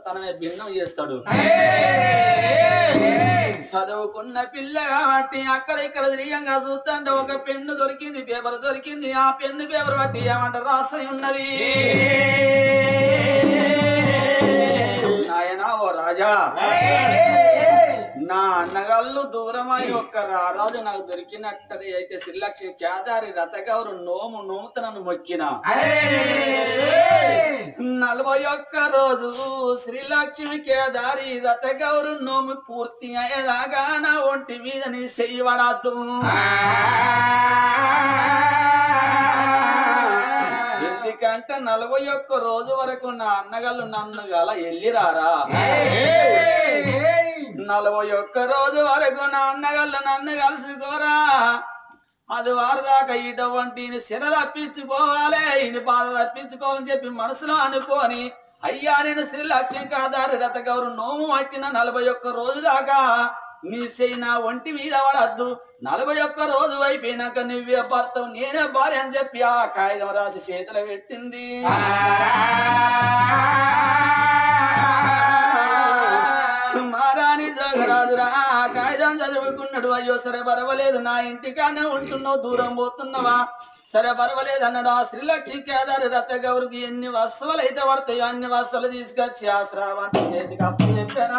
తనమే భిన్నం చేస్తాడు చదువుకున్న పిల్ల కాబట్టి అక్కడ ఇక్కడ తిరిగంగా చూస్తుంటే ఒక పెన్ను దొరికింది పేపర్ దొరికింది ఆ పెన్ను పేపర్ బట్టి ఏమంట రాసి ఉన్నది నాయనా ఓ రాజా నా అన్నగాళ్ళు దూరమై ఒక్క రారాజు నాకు దొరికినట్టది అయితే సిల్లక్షి కేదారి రథగౌరు నోము నూతనను మొక్కిన నలభై ఒక్క రోజు శ్రీలక్ష్మి కేదారి రథగౌరు నోము పూర్తి అయ్యేదాకా నా ఒంటి మీద నీ చెయ్యబడద్దు ఎందుకంటే నలభై ఒక్క రోజు వరకు నా అన్నగాళ్ళు నన్ను గల ఎల్లిరారా నలభై ఒక్క రోజు వరకు నా అన్నగాళ్ళు నన్ను కలుసుకోరా అది వారి దాకా ఇటువంటి శిర తప్పించుకోవాలి ఇని బాధ తప్పించుకోవాలని చెప్పి మనసులో అనుకోని అయ్యా నేను శ్రీలక్ష్మి కాదారి రథ గౌరు నోము పట్టిన నలభై ఒక్క రోజు దాకా నీ చెయ్యి నా ఒంటి మీద పడద్దు నలభై ఒక్క రోజు అయిపోయినాక నువ్వే భర్తవు నేనే భార్య అని చెప్పి ఆ కాగితం రాసి చేతిలో పెట్టింది మారాని జగరాజురా కాగితం చదువుకున్నాడు అయ్యో సరే పర్వాలేదు నా ఇంటికానే ఉంటున్నావు దూరం పోతున్నావా సరే పర్వాలేదు అన్నాడు ఆ శ్రీలక్ష్మి కేదారి రథ గౌరికి ఎన్ని వస్తువులు అయితే పడతాయో అన్ని వస్తువులు తీసుకొచ్చి ఆ శ్రావంతి చేతికి అప్పు చెప్పానా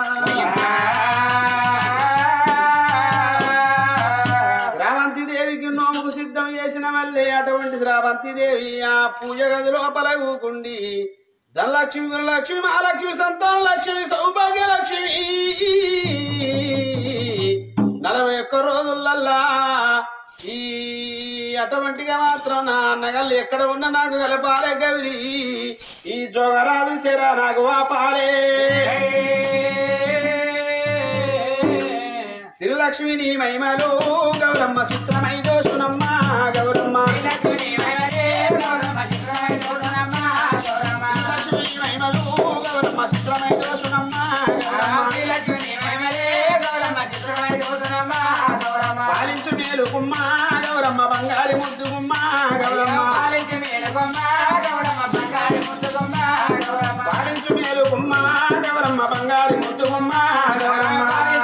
శ్రావంతి దేవికి నోముకు సిద్ధం చేసిన మళ్ళీ అటువంటి శ్రావంతి దేవి ఆ పూజ గది లోపల కూకుండి ధనలక్ష్మి గురులక్ష్మి మహాలక్ష్మి సంతాన లక్ష్మి సౌభాగ్య లక్ష్మి నలభై ఒక్క రోజులల్లా ఈ అటువంటిగా మాత్రం నా అన్నగల్లు ఎక్కడ ఉన్న నాకు గలపాలే గౌరి ఈ జోగరాది సెరా నాకు వాపాలే శ్రీలక్ష్మి నీ మహిమలు గౌరమ్మ చిత్రమై దోషునమ్మ గౌరమ్మ లక్ష్మి నీ మహిమలు గౌరమ్మ చిత్రమై దోషునమ్మ పాలించు మేలు కుమ్మ గౌరమ్మ బంగారి ముద్దు కుమ్మ గౌరమ్మ పాలించు మేలు కుమ్మ గౌరమ్మ బంగారి ముద్దు కుమ్మ గౌరమ్మ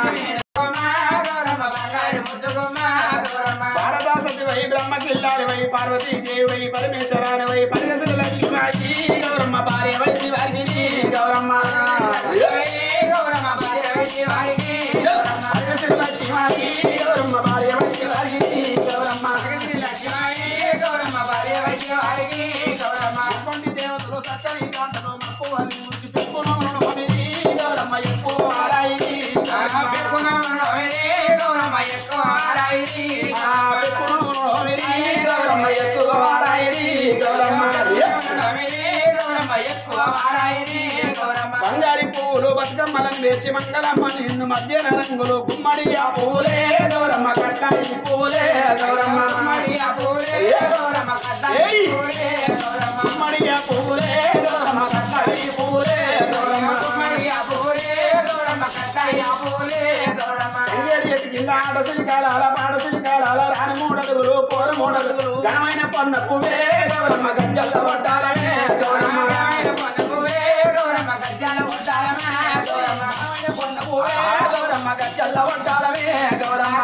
భారదాసతి వై బ్రహ్మ కిల్లారి వై పార్వతీ దేవి వై పరమేశ్వరాని వై పరిగసల లక్ష్మీ గౌరమ్మ భార్య వై శివారిని గౌరమ్మ పరిగసల లక్ష్మీ గౌరమ్మ భార్య వై శివారిని గౌరమ్మ ఇటువంటి దేవతలు చక్కని కాంతలో మప్పు అని ముచ్చి పెట్టుకున్నాం గౌరమ్మ ఎక్కువ ఆరాయి గౌరమ్మ ఎక్కువ ఆరాయి గౌరమ్మ బంగారి పువ్వులు బతుకమ్మలను వేచి మంగళమ్మ నిన్ను మధ్యన రంగులు గుమ్మడి ఆ పువ్వులే గౌరమ్మ కట్టాయి పువ్వులే గౌరమ్మ ఏయ్! గుమ్మడి ఆ పువ్వులే గౌరమ్మ కట్టాయి పువ్వులే గౌరమ్మ అంగేడి ఎత్తి కింద ఆడసులు కాలాల పాడసులు కాలాల రాని మూడడుగులు పోర మూడడుగులు ఘనమైన పొన్న పువ్వే గౌరమ్మ గజ్జల్ల వడ్డాలమే గౌరమ్మ పొన్న పువ్వే గౌరమ్మ గజ్జల్ల వడ్డాలమే గౌరమ్మ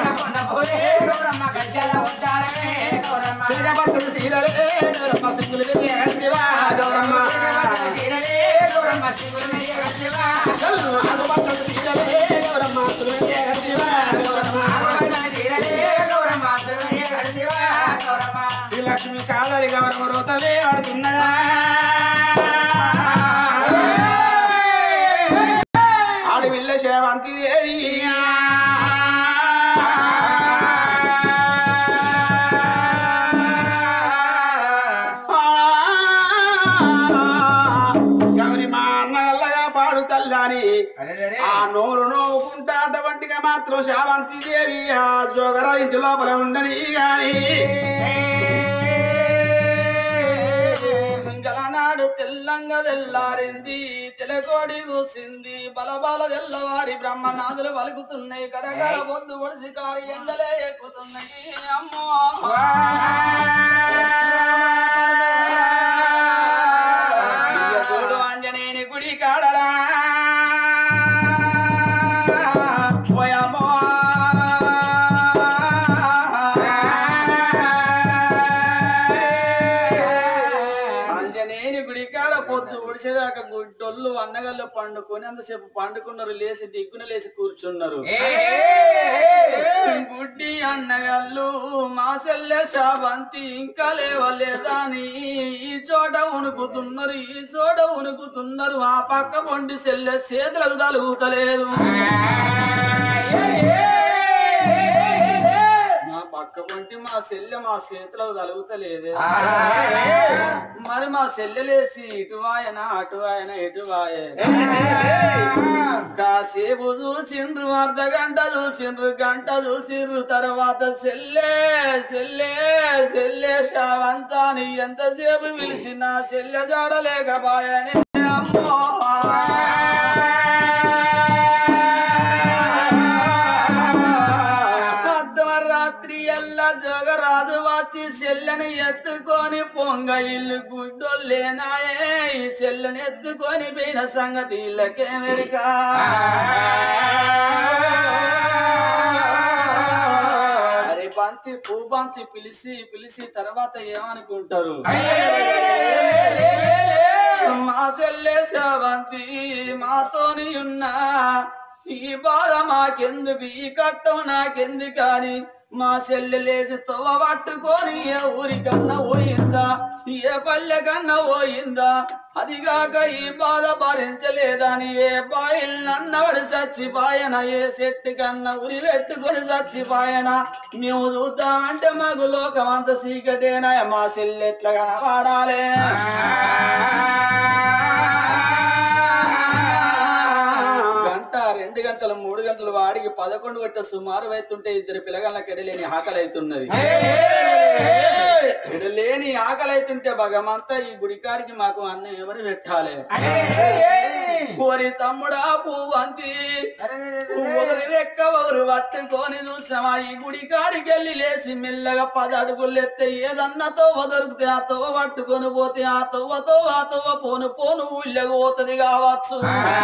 సిరిగపత్రులు సీలలే గౌరమ్మ సింగులు వెలిగే గంటివా గౌరమ్మ ఆకుపత్రులు సీలలే గౌరమ్మ సులు వెలిగే గంటివా గౌరమ్మ శ్రీలక్ష్మి కాదరి గౌరవ రోతలే ఆడుతున్నదా ఆడవిల్ల శేవంతి దేవి గౌరి మా అన్నగల్లగా పాడు తల్లాని ఆ నోరు నోవుకుంటా అటువంటిగా మాత్రం శావంతి దేవి ఆ జోగర ఇంటి లోపల ఉండని గాని మంగళనాడు తెల్లంగా తెల్లారింది తెలకోడి కూసింది బలబాల తెల్లవారి బ్రహ్మనాథులు వలుకుతున్నాయి కరగర పొద్దు పొడిసి కారి ఎండలే ఎక్కుతున్నాయి అమ్మో ఇక చూడు ఆంజనేయుని గుడి కాడరా గుడ్డోళ్ళు అన్నగల్లో పండుకొని అంతసేపు పండుకున్నారు లేచి దిగ్గున లేచి కూర్చున్నారు గుడ్డి అన్నగల్లు మా సెల్లె శాబంతి ఇంకా లేవలేదా అని ఈ చోట ఉణుకుతున్నారు ఈ చోట ఉణుకుతున్నారు ఆ పక్క పొండి సెల్లె చేతులకు తలుగుతలేదు మా పక్క పొంటి మా సెల్లె మా చేతులకు తలుగుతలేదే మరి మా సెల్లెలేసి ఇటు వాయన అటు వాయన ఇటు వాయే కాసేపు చూసిండ్రు అర్ధ గంట చూసిండ్రు గంట చూసిండ్రు తర్వాత సెల్లే సెల్లే సెల్లే శావంతాని ఎంతసేపు పిలిచిన సెల్లె చూడలేకపాయని అమ్మో అర్ధరాత్రి ఎల్లా జగరాజు వచ్చి సెల్లని ఎత్తుకొని పొంగ ఇల్లు గుడ్డోళ్ళేనాయే ఈ సెల్లని ఎత్తుకొని పోయిన సంగతి ఇళ్ళకేమెరికా అరే బంతి పూ బంతి పిలిచి పిలిచి తర్వాత ఏమనుకుంటారు మా చెల్లె శావంతి మాతోని ఉన్నా ఈ బాధ మాకెందుకు ఈ కట్టం నాకెందుకు కానీ మా చెల్లె లేచి తవ్వ పట్టుకొని ఏ ఊరికన్నా పోయిందా ఏ పల్లె కన్నా పోయిందా అదిగాక ఈ బాధ భరించలేదని ఏ బాయిల్ నన్నవడి చచ్చిపాయన ఏ చెట్టు కన్నా ఉరి పెట్టుకొని చచ్చిపాయన మేము చూద్దామంటే మాకు లోకం అంత సీకటేనా మా చెల్లె ఎట్లా కనబడాలే గంట రెండు గంటలు మూడు గంటలు వాడికి పదకొండు గంట సుమారు అవుతుంటే ఇద్దరు పిల్లగాళ్ళకి ఎడలేని ఆకలి అవుతున్నది ఎడలేని ఆకలి అవుతుంటే భగమంతా ఈ గుడికాడికి మాకు అన్నం ఎవరు పెట్టాలి కోరి తమ్ముడా పువ్వంతి ఒకరి రెక్క ఒకరు పట్టుకొని చూసామా ఈ గుడి కాడికి వెళ్ళి లేచి మెల్లగా పది అడుగులు ఎత్తే ఏదన్నా తవ్వ దొరికితే ఆ తవ్వ పట్టుకొని పోతే ఆ తవ్వతో ఆ తవ్వ పోను పోను ఊళ్ళకు పోతుంది కావచ్చు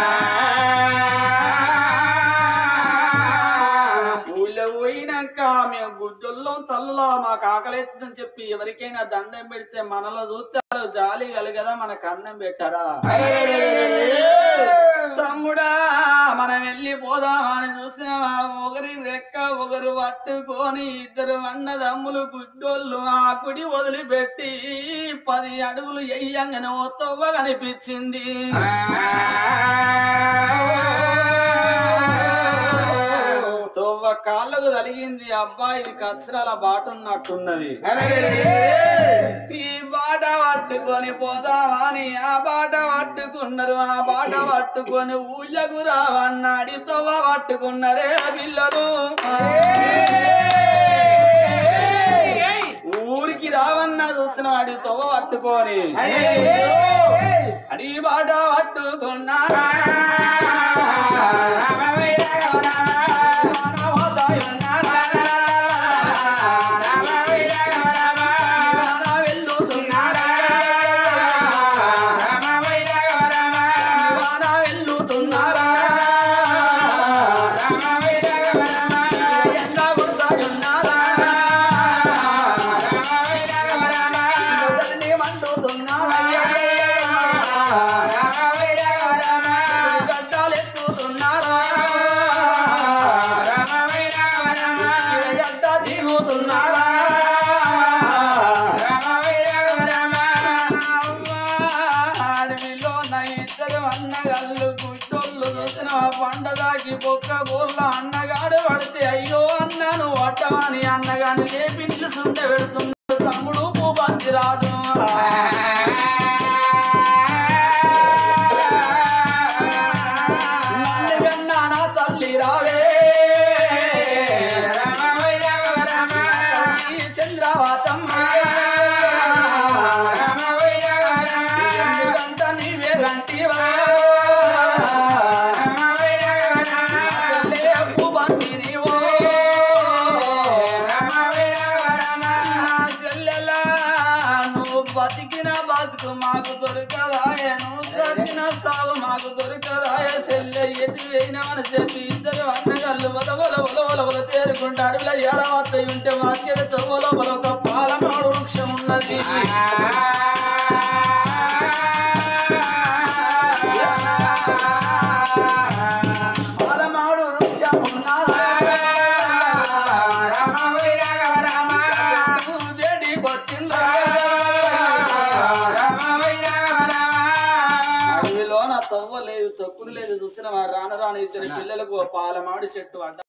ఊళ్ళో పోయినాక మేము గుడ్డల్లో తల్లులా మాకు ఆకలిస్తుందని చెప్పి ఎవరికైనా దండం పెడితే మనలో చూస్తే వాళ్ళు జాలి కలగదా మనకు అన్నం పెట్టరా తమ్ముడా మనం వెళ్ళి పోదామని చూసినామా ఒకరి రెక్క ఒకరు పట్టుకొని ఇద్దరు అన్నదమ్ములు గుడ్డోళ్ళు ఆ కుడి వదిలిపెట్టి పది అడుగులు ఎయ్యంగానే ఓ తవ్వ కనిపించింది తొవ్వ కాళ్ళకు తలిగింది అబ్బా ఇది కచ్చరాల బాట ఉన్నట్టున్నది ఈ బాట పట్టుకొని పోదామని ఆ బాట పట్టుకున్నారు ఆ బాట పట్టుకొని ఊళ్ళకు రావన్నాడి తొవ్వ పట్టుకున్నారే పిల్లలు ఊరికి రావన్నా చూస్తున్నాడు తొవ్వ పట్టుకొని అడి బాట పట్టుకున్నారా అడవిలో నా ఇద్దరు అన్నగాళ్ళు గుడ్డోళ్ళు చూసిన పండదాకి బొక్క బోర్ల అన్నగాడు పడితే అయ్యో అన్నాను వట్టమని అన్నగాని లేపించి సుండ పెడుతున్నాడు తమ్ముడు పూబంతి రాదు నన్నుగన్నా నా తల్లి రావే తల్లి చంద్రవాతం ఎందుకంట నీవే గంటివా తల్లే పూబంతి నీవో నా చెల్లెలా నువ్వు బతికిన బతుకు మాకు దొరకదాయ నువ్వు సచిన సాగు మాకు దొరకదాయ సెల్లె ఎటు వేయినామని చెప్పి ఇద్దరు అన్నగాళ్ళు వల వల వల వల వల తేరుకుంటే అడవిలో ఎడవత్త ఉంటే వాక్యడ తవ్వల వల ఒక పాలమాడు వృక్షం ఉన్నది ఊరు లేదు చూసిన వారు రాను రాను ఇద్దరు పిల్లలకు ఓ పాల మామిడి చెట్టు అడ్డ